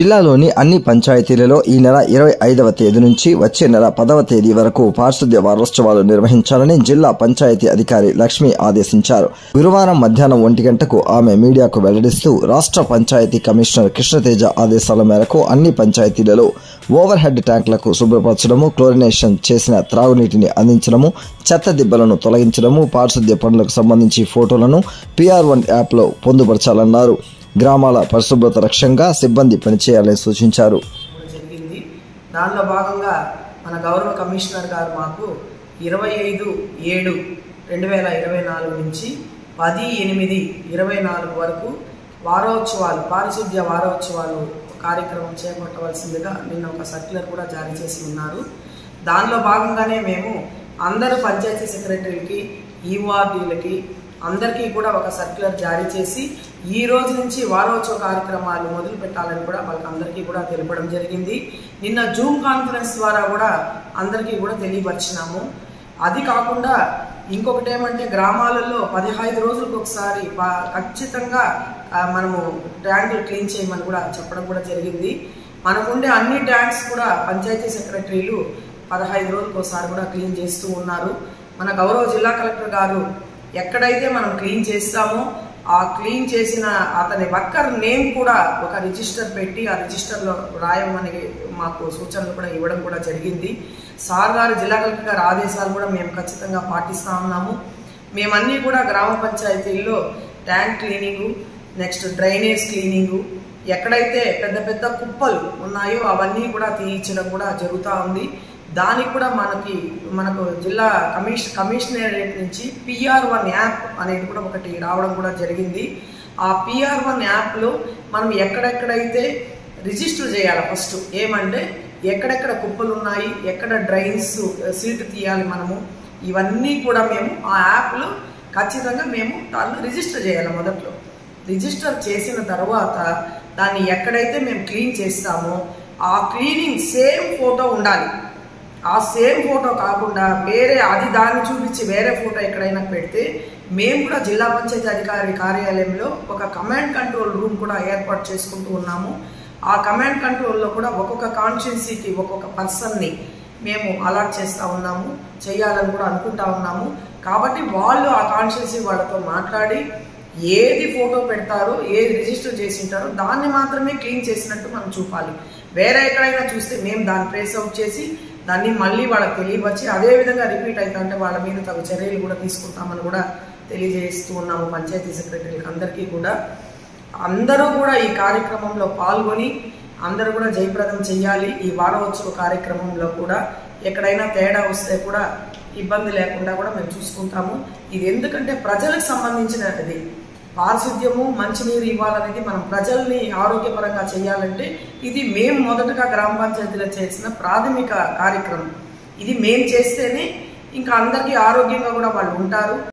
జిల్లాలోని అన్ని పంచాయతీలలో ఈ నెల ఇరవై ఐదవ తేదీ నుంచి వచ్చే నెల పదవ తేదీ వరకు పారిశుద్ధ్య వారోత్సవాలు నిర్వహించాలని జిల్లా పంచాయతీ అధికారి లక్ష్మి ఆదేశించారు గురువారం మధ్యాహ్నం ఒంటి గంటకు ఆమె మీడియాకు వెల్లడిస్తూ రాష్ట్ర పంచాయతీ కమిషనర్ కృష్ణతేజ ఆదేశాల మేరకు అన్ని పంచాయతీలలో ఓవర్ హెడ్ ట్యాంకులకు శుభ్రపరచడము క్లోరినేషన్ చేసిన త్రాగునీటిని అందించడము చెత్త దిబ్బలను తొలగించడము పారిశుద్ధ్య పనులకు సంబంధించి ఫోటోలను పిఆర్ వన్ యాప్లో పొందుపరచాలన్నారు గ్రామాల పరిశుభ్రత లక్ష్యంగా సిబ్బంది పనిచేయాలని సూచించారు కూడా జరిగింది దానిలో భాగంగా మన గౌరవ కమిషనర్ గారు మాకు ఇరవై ఐదు ఏడు రెండు వేల ఇరవై నాలుగు నుంచి పది ఎనిమిది ఇరవై నాలుగు వరకు వారోత్సవాలు పారిశుద్ధ్య వారోత్సవాలు కార్యక్రమం చేపట్టవలసిందిగా నిన్న ఒక సర్క్యులర్ కూడా జారీ చేసి ఉన్నారు దానిలో భాగంగానే మేము అందరు పంచాయతీ సెక్రటరీలకి ఈవార్డీలకి అందరికీ కూడా ఒక సర్క్యులర్ జారీ చేసి ఈ రోజు నుంచి వారోత్సవ కార్యక్రమాలు మొదలు పెట్టాలని కూడా వాళ్ళకి అందరికీ కూడా తెలపడం జరిగింది నిన్న జూమ్ కాన్ఫరెన్స్ ద్వారా కూడా అందరికీ కూడా తెలియపరిచినాము అది కాకుండా ఇంకొకటి ఏమంటే గ్రామాలలో పదిహైదు రోజులకు ఒకసారి ప- ఖచ్చితంగా ఆ, మనము ట్యాంకులు క్లీన్ చేయమని కూడా చెప్పడం కూడా జరిగింది మనకుండే అన్ని ట్యాంక్స్ కూడా పంచాయతీ సెక్రటరీలు పదహైదు రోజులకు ఒకసారి కూడా క్లీన్ చేస్తూ ఉన్నారు మన గౌరవ జిల్లా కలెక్టర్ గారు ఎక్కడైతే మనం క్లీన్ చేస్తామో ఆ క్లీన్ చేసిన అతని వర్కర్ నేమ్ కూడా ఒక రిజిస్టర్ పెట్టి ఆ రిజిస్టర్లో రాయమని మాకు సూచనలు కూడా ఇవ్వడం కూడా జరిగింది సార్ గారు జిల్లా కలెక్టర్ గారి ఆదేశాలు కూడా మేము ఖచ్చితంగా పాటిస్తా ఉన్నాము మేమన్నీ కూడా గ్రామ పంచాయతీల్లో tank cleaning next drainage cleaning ఎక్కడైతే పెద్ద పెద్ద కుప్పలు ఉన్నాయో అవన్నీ కూడా తీయించడం కూడా జరుగుతూ ఉంది దానికి కూడా మనకి మనకు జిల్లా కమిష కమిషనరేట్ నుంచి పిఆర్ వన్ యాప్ అనేది కూడా ఒకటి రావడం కూడా జరిగింది ఆ పిఆర్ వన్ యాప్లో మనం ఎక్కడెక్కడైతే రిజిస్టర్ చేయాలి ఫస్ట్ ఏమంటే ఎక్కడెక్కడ కుప్పలు ఉన్నాయి ఎక్కడ డ్రైన్స్ సీటు తీయాలి మనము ఇవన్నీ కూడా మేము ఆ యాప్లో ఖచ్చితంగా మేము దాన్ని రిజిస్టర్ చేయాలి మొదట్లో రిజిస్టర్ చేసిన తర్వాత దాన్ని ఎక్కడైతే మేము క్లీన్ చేస్తామో ఆ క్లీనింగ్ సేమ్ ఫోటో ఉండాలి ఆ సేమ్ ఫోటో కాకుండా వేరే అది దాన్ని చూపించి వేరే ఫోటో ఎక్కడైనా పెడితే మేము కూడా జిల్లా పంచాయతీ అధికారి కార్యాలయంలో ఒక కమాండ్ కంట్రోల్ రూమ్ కూడా ఏర్పాటు చేసుకుంటూ ఉన్నాము ఆ కమాండ్ కంట్రోల్లో కూడా ఒక్కొక్క కాన్స్టిట్యున్సీకి ఒక్కొక్క పర్సన్ని మేము అలాట్ చేస్తూ ఉన్నాము చేయాలని కూడా అనుకుంటా ఉన్నాము కాబట్టి వాళ్ళు ఆ కాన్స్టిట్యున్సీ వాళ్ళతో మాట్లాడి ఏది ఫోటో పెడతారో ఏది రిజిస్టర్ చేసి ఉంటారో దాన్ని మాత్రమే క్లీన్ చేసినట్టు మనం చూపాలి వేరే ఎక్కడైనా చూస్తే మేము దాన్ని ట్రేస్ అవుట్ చేసి దాన్ని మళ్ళీ వాళ్ళకి తెలియవచ్చి అదే విధంగా రిపీట్ అవుతుంటే వాళ్ళ మీద తగు చర్యలు కూడా తీసుకుంటామని కూడా తెలియజేస్తూ ఉన్నాము పంచాయతీ సెక్రటరీలకు అందరికీ కూడా అందరూ కూడా ఈ కార్యక్రమంలో పాల్గొని అందరూ కూడా జయప్రదం చేయాలి ఈ వారోత్సవ కార్యక్రమంలో కూడా ఎక్కడైనా తేడా వస్తే కూడా ఇబ్బంది లేకుండా కూడా మేము చూసుకుంటాము ఇది ఎందుకంటే ప్రజలకు సంబంధించినది పారిశుద్ధ్యము మంచినీరు ఇవ్వాలనేది మనం ప్రజల్ని ఆరోగ్యపరంగా చేయాలంటే ఇది మేము మొదటగా గ్రామ పంచాయతీలో చేసిన ప్రాథమిక కార్యక్రమం ఇది మేము చేస్తేనే ఇంకా అందరికీ ఆరోగ్యంగా కూడా వాళ్ళు ఉంటారు